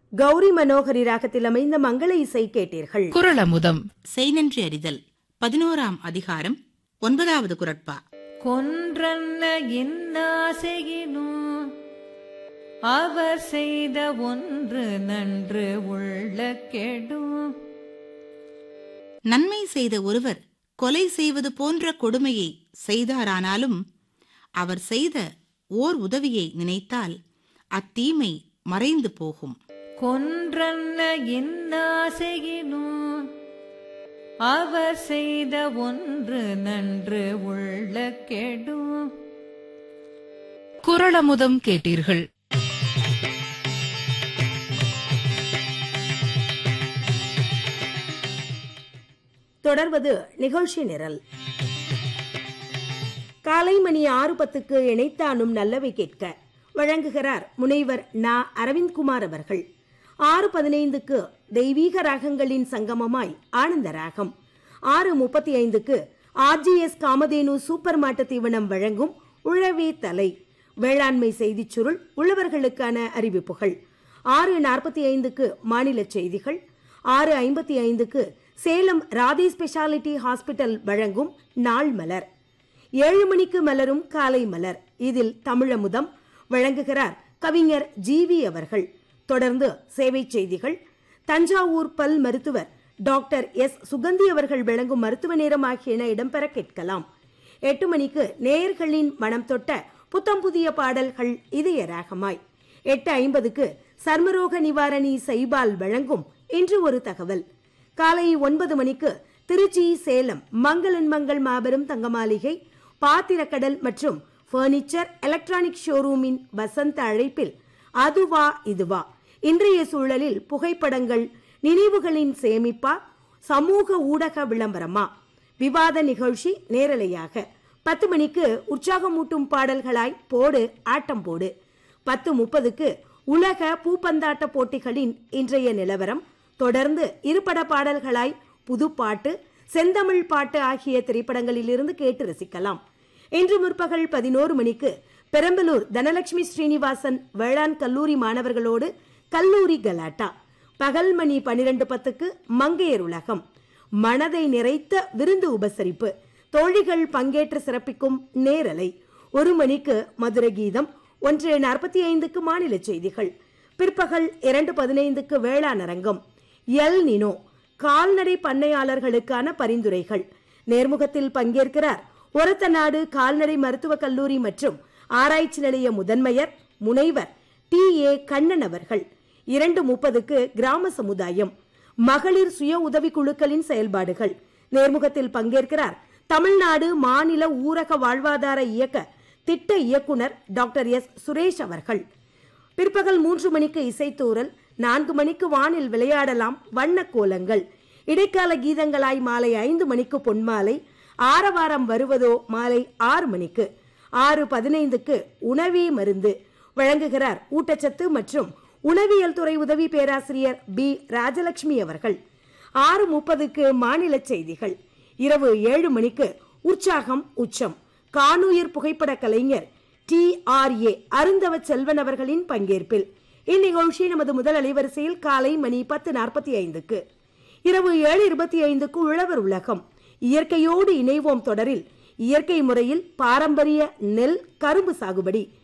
கௌரி மனோகரி ராகத்தில் அமைந்த மங்கள இசை கேட்டீர்கள் குரலமுதம் செய்நன்றி அறிதல் பதினோராம் அதிகாரம் ஒன்பதாவது குரட்பா கொன்றன்ன இன்னாசையினும் அவர் செய்த ஒன்று நன்று உள்ள கெடும் நன்மை செய்த ஒருவர் கொலை செய்வது போன்ற கொடுமையை செய்தாரானாலும் அவர் செய்த ஓர் உதவியை நினைத்தால் அத்தீமை மறைந்து போகும் கொன்றன்ன இன்னாசையினும் அவர் செய்த ஒன்று நன்று உள்ள கெடும் குரலமுதம் கேட்டீர்கள் தொடர்வது நிகழ்ச்சி நிரல் காலை மணி ஆறு பத்துக்கு இணைத்தானும் நல்லவை கேட்க வழங்குகிறார் முனைவர் நா அரவிந்த்குமார் அவர்கள் ஆறு பதினைந்துக்கு தெய்வீக ராகங்களின் சங்கமமாய் ஆனந்த ராகம் ஆறு முப்பத்தி ஐந்துக்கு ஆர்ஜிஎஸ் காமதேனு சூப்பர் மாட்டு தீவனம் வழங்கும் உழவே தலை வேளாண்மை செய்திச் சுருள் உழவர்களுக்கான அறிவிப்புகள் ஆறு நாற்பத்தி ஐந்துக்கு மாநில செய்திகள் ஆறு ஐம்பத்தி ஐந்துக்கு சேலம் ராதே ஸ்பெஷாலிட்டி ஹாஸ்பிட்டல் வழங்கும் நாள் மலர் ஏழு மணிக்கு மலரும் காலை மலர் இதில் தமிழமுதம் வழங்குகிறார் கவிஞர் ஜிவி அவர்கள் தொடர்ந்து சேவை செய்திகள் தஞ்சாவூர் பல் மருத்துவர் டாக்டர் எஸ் சுகந்தி அவர்கள் வழங்கும் மருத்துவ நேரம் ஆகியன இடம்பெற கேட்கலாம் எட்டு மணிக்கு நேயர்களின் மனம் தொட்ட புத்தம் புதிய பாடல்கள் இதய ராகமாய் எட்டு ஐம்பதுக்கு சர்மரோக நிவாரணி சைபால் வழங்கும் இன்று ஒரு தகவல் காலை ஒன்பது மணிக்கு திருச்சி சேலம் மங்களன் மங்கள் மாபெரும் தங்க மாளிகை பாத்திரக்கடல் மற்றும் பர்னிச்சர் எலக்ட்ரானிக் ஷோரூமின் வசந்த அழைப்பில் அதுவா இதுவா இன்றைய சூழலில் புகைப்படங்கள் நினைவுகளின் சேமிப்பா சமூக ஊடக விளம்பரமா விவாத நிகழ்ச்சி நேரலையாக பத்து மணிக்கு உற்சாகமூட்டும் பாடல்களாய் போடு ஆட்டம் போடு பத்து முப்பதுக்கு உலக பூப்பந்தாட்ட போட்டிகளின் இன்றைய நிலவரம் தொடர்ந்து இருபட பாடல்களாய் புதுப்பாட்டு செந்தமிழ் பாட்டு ஆகிய திரைப்படங்களிலிருந்து கேட்டு ரசிக்கலாம் இன்று முற்பகல் பதினோரு மணிக்கு பெரம்பலூர் தனலட்சுமி ஸ்ரீனிவாசன் வேளாண் கல்லூரி மாணவர்களோடு கல்லூரி கலாட்டா பகல் மணி பனிரெண்டு பத்துக்கு மங்கையர் உலகம் மனதை நிறைத்த விருந்து உபசரிப்பு தோழிகள் பங்கேற்று சிறப்பிக்கும் நேரலை ஒரு மணிக்கு மதுரை கீதம் ஒன்று நாற்பத்தி ஐந்துக்கு மாநில செய்திகள் பிற்பகல் இரண்டு பதினைந்துக்கு வேளாண் அரங்கம் எல் நினோ கால்நடை பண்ணையாளர்களுக்கான பரிந்துரைகள் நேர்முகத்தில் பங்கேற்கிறார் ஒரத்தநாடு கால்நடை மருத்துவக் கல்லூரி மற்றும் ஆராய்ச்சி நிலைய முதன்மையர் முனைவர் டி ஏ கண்ணன் அவர்கள் இரண்டு முப்பதுக்கு கிராம சமுதாயம் மகளிர் சுய உதவி குழுக்களின் செயல்பாடுகள் நேர்முகத்தில் பங்கேற்கிறார் தமிழ்நாடு மாநில ஊரக வாழ்வாதார இயக்க திட்ட இயக்குனர் டாக்டர் எஸ் சுரேஷ் அவர்கள் பிற்பகல் மூன்று மணிக்கு இசைத்தூரல் நான்கு மணிக்கு வானில் விளையாடலாம் வண்ண கோலங்கள் இடைக்கால கீதங்களாய் மாலை ஐந்து மணிக்கு பொன்மாலை ஆரவாரம் வருவதோ மாலை ஆறு மணிக்கு ஆறு பதினைந்துக்கு உணவே மருந்து வழங்குகிறார் ஊட்டச்சத்து மற்றும் உணவியல் துறை உதவி பேராசிரியர் பி ராஜலட்சுமி அவர்கள் ஆறு முப்பதுக்கு மாநில செய்திகள் இரவு ஏழு மணிக்கு உற்சாகம் உச்சம் காணூயர் புகைப்பட கலைஞர் T R A Arunthava Selvan அவர்களின் பங்கேற்பில் இந்நிகழ்ச்சி நமது முதல் அலைவரிசையில் காலை மணி பத்து நாற்பத்தி ஐந்துக்கு இரவு ஏழு இருபத்தி ஐந்துக்கு உழவர் உலகம் இயற்கையோடு இணைவோம் தொடரில் இயற்கை முறையில் பாரம்பரிய நெல் கரும்பு சாகுபடி